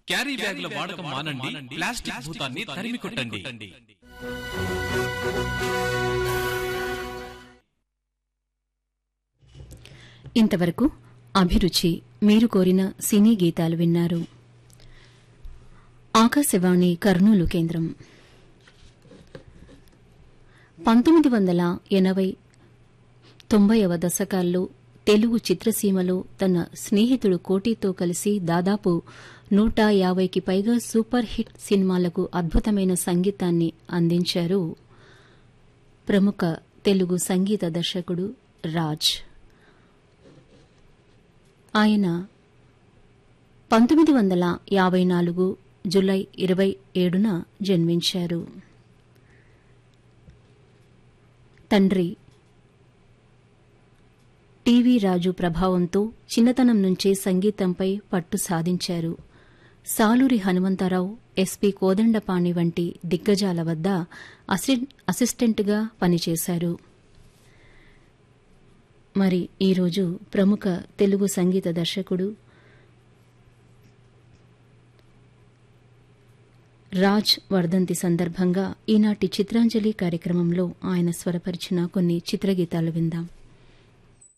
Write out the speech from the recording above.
carry బ్యాగుల వాడకం మానండి plastic భూతాన్ని తరిమి కొట్టండి ఇంతవరకు అభిరుచి మీరు కోరిన సినీ గీతాలు విన్నారు ఆకాశవాణి కర్నూలు కేంద్రం పంతొమ్మిది వందల ఎనభై తొంభైవ దశకాల్లో తెలుగు చిత్రసీమలో తన స్నేహితుడు కోటితో కలిసి దాదాపు నూట యాభైకి పైగా సూపర్ హిట్ సినిమాలకు అద్భుతమైన సంగీతాన్ని అందించారు ప్రముఖ తెలుగు సంగీత దర్శకుడు రాజ్ ఆయన పంతొమ్మిది వందల యాభై నాలుగు జులై ఇరవై ఏడున జన్మించారు తండ్రి టీవీ రాజు ప్రభావంతో చిన్నతనం నుంచే సంగీతంపై పట్టు సాధించారు సాలూరి హనుమంతరావు ఎస్పీ కోదండపాణి వంటి దిగ్గజాల వద్ద అసి- అసిస్టెంట్గా పనిచేశారు మరి ఈరోజు ప్రముఖ తెలుగు సంగీత దర్శకుడు రాజ్ వర్ధంతి సందర్భంగా ఈనాటి చిత్రాంజలి కార్యక్రమంలో ఆయన స్వరపరిచిన కొన్ని చిత్రగీతాలు విందాం